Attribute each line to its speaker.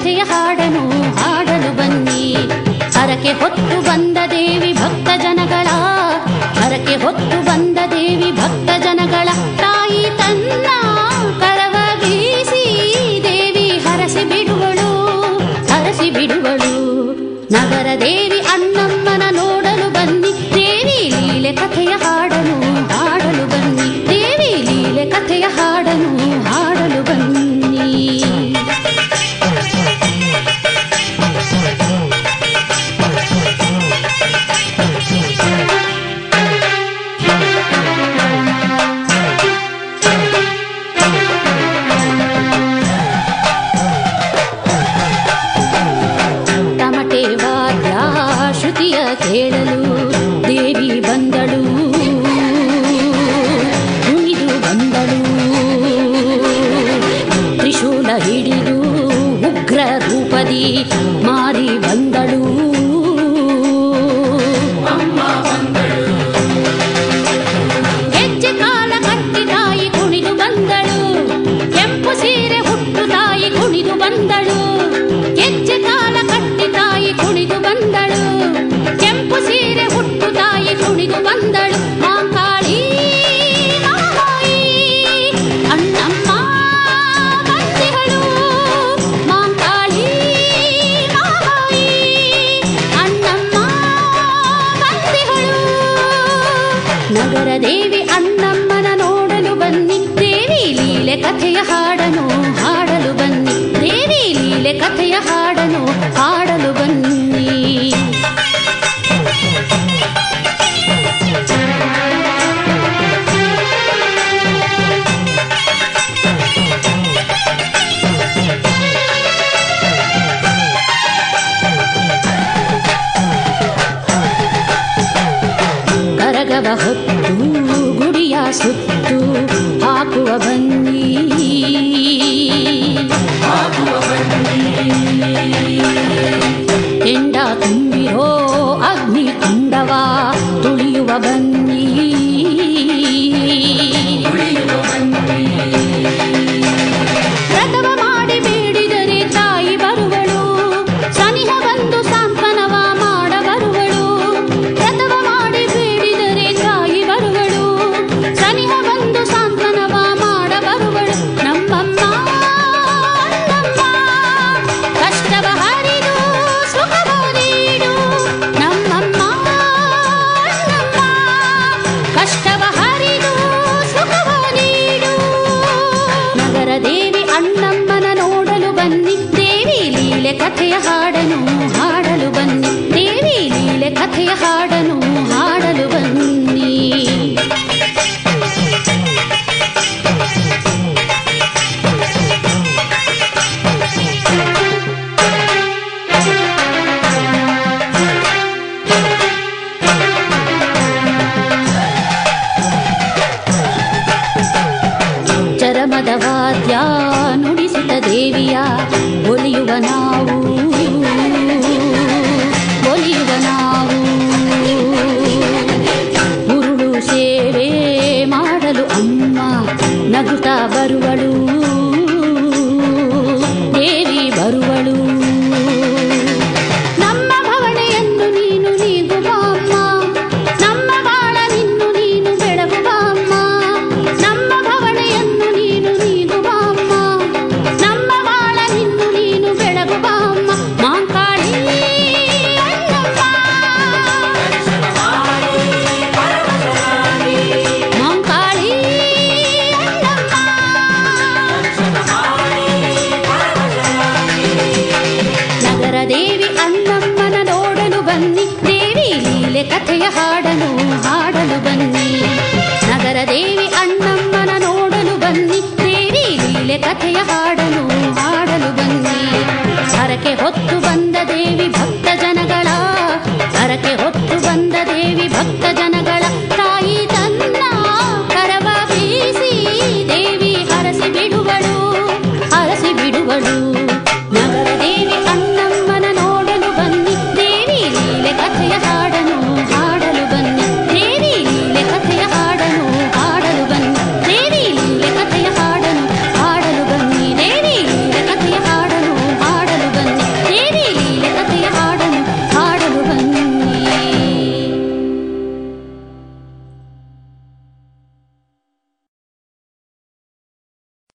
Speaker 1: ಕಥೆಯ ಹಾಡನು ಹಾಡಲು ಬನ್ನಿ ಹರಕೆ ಹೊತ್ತು ಬಂದ ದೇವಿ ಭಕ್ತ ಜನಗಳ ಹರಕೆ ಹೊತ್ತು ಬಂದ ದೇವಿ ಭಕ್ತ ಜನಗಳ ತಾಯಿ ತನ್ನ ಕರವ ಬೀಸಿ ದೇವಿ ಹರಸಿ ಬಿಡುವಳು ಹರಸಿ ಬಿಡುವಳು ನಗರ ದೇವಿ ಅಣ್ಣಮ್ಮನ ನೋಡಲು ಬನ್ನಿ ದೇವಿ ಲೀಲೆ ಕಥೆಯ ಹಾಡನು ಹಾಡಲು ಬನ್ನಿ ದೇವಿ ಲೀಲೆ ಕಥೆಯ ಹಾಡನು ಹಾಡಲು ಬನ್ನಿ ತಮಟೆ ವಾದ್ಯ ಶ್ರುತಿಯ ಕೇಳಲು ದೇವಿ ಬಂದಳು ಕುಣಿದು ಬಂದಳು ತ್ರಿಶೂಲ ಹಿಡಿದು ಉಗ್ರ ರೂಪದಿ ಮಾರಿ ಬಂದಳು ಹೆಜ್ಜೆ ಕಾಲ ಕಟ್ಟಿ ತಾಯಿ ಕುಣಿದು ಬಂದಳು ಕೆಂಪು ಸೀರೆ ಹುಟ್ಟು ತಾಯಿ ಕುಣಿದು ಬಂದಳು ಹೆಜ್ಜೆ ಕಾಲ ಕಟ್ಟಿ ತಾಯಿ ಕುಣಿದು ಬಂದಳು ಕೆಂಪು ಸೀರೆ ಹುಟ್ಟು ತಾಯಿ ಕುಣಿದು ಬಂದಳು ಮಾಂಕಾಳಿ ಮಹಾಮಾಯಿ ಅಣ್ಣಮ್ಮ ಬಂದಿಹಳು ಮಾಂಕಾಳಿ ಮಹಾಮಾಯಿ ಅಣ್ಣಮ್ಮ ಬಂದಿಹಳು ನಗರ ದೇವಿ ಅಣ್ಣಮ್ಮನ ನೋಡಲು ಬನ್ನಿ ದೇವಿ ಲೀಲೆ ಕಥೆಯ ಹಾಡನು ಹಾಡಲು ಬನ್ನಿ ದೇವಿ ಲೀಲೆ ಕಥೆಯ ಹಾಡನು ಹಾಡಲು ಬನ್ನಿ ಕರಗವ ಹೊತ್ತು ಗುಡಿಯ ಸುತ್ತು ಹಾಕುವ ಬನ್ನಿ ಕೆಂಡ ತುಂಬಿರೋ ಅಗ್ನಿ ಕುಂಡವ ತುಳಿಯುವ ಬನ್ನಿ ವ್ರತವ ಮಾಡಿ ಬೇಡಿದರೆ ತಾಯಿ ಬರುವಳು ಸನಿಹ ಬಂದು ಸಾಂತ್ವನವ ಮಾಡ ಬರುವಳು ವ್ರತವ ಮಾಡಿ ಬೇಡಿದರೆ ತಾಯಿ ಬರುವಳು ಸನಿಹ ಬಂದು ಸಾಂತ್ವನವ ಮಾಡ ಬರುವಳು ನಮ್ಮಮ್ಮ ನಮ್ಮಮ್ಮ ಕಷ್ಟವ ಹರಿದು ಸುಖವ ನೀಡು ನಮ್ಮಮ್ಮ ನಮ್ಮಮ್ಮ ಕಷ್ಟವ ಹರಿದು ಸುಖವ ನೀಡು ನಗರ ದೇವಿ ಅಣ್ಣಮ್ಮನ ನೋಡಲು ಬನ್ನಿ ದೇವಿ ಲೀಲೆ ಕಥೆಯ ಹಾಡನು ಹಾಡಲು ಬನ್ನಿ ದೇವಿ ಲೀಲೆ ಕಥೆಯ ಹಾಡನು ಹಾಡಲು ಬನ್ನಿ ಚರಮದ ವಾದ್ಯ ನುಡಿಸುತ್ತ ದೇವಿಯ ಒಲಿಯುವ ನಾವು ಒಲಿಯುವ ನಾವು ಉರುಳು ಸೇವೆ ಮಾಡಲು ಅಮ್ಮ ನಗುತ್ತಾ ಬರುವಳು ದೇವಿ ಬರುವಳು ನಮ್ಮ ಭವಣೆಯನ್ನು ನೀನು ನೀಗುವ ಅಮ್ಮ ನಮ್ಮ ಬಾಳ ನಿನ್ನು ನೀನು ಬೆಳಗುವ ಅಮ್ಮ ನಮ್ಮ ಭವಣೆಯನ್ನು ನೀನು ನೀಗುವ ಅಮ್ಮ ನಮ್ಮ ಬಾಳ ನಿನ್ನು ನೀನು ಬೆಳಗುವ ಅಮ್ಮ ಮಾಂಕಾಳಿ ಅಣ್ಣಮ್ಮ ಮಾಂಕಾಳಿ ನಗರ ದೇವಿ ಅಣ್ಣಮ್ಮನ ನೋಡಲು ಬನ್ನಿ ದೇವಿ ಲೀಲೆ ಕಥೆಯ ಹಾಡನು ಹಾಡಲು ಬನ್ನಿ ನಗರ ದೇವಿ ಅಣ್ಣಮ್ಮನ ನೋಡಲು ಬನ್ನಿ ದೇವಿ ಲೀಲೆ ಕಥೆಯ ಹಾಡನು ಹಾಡ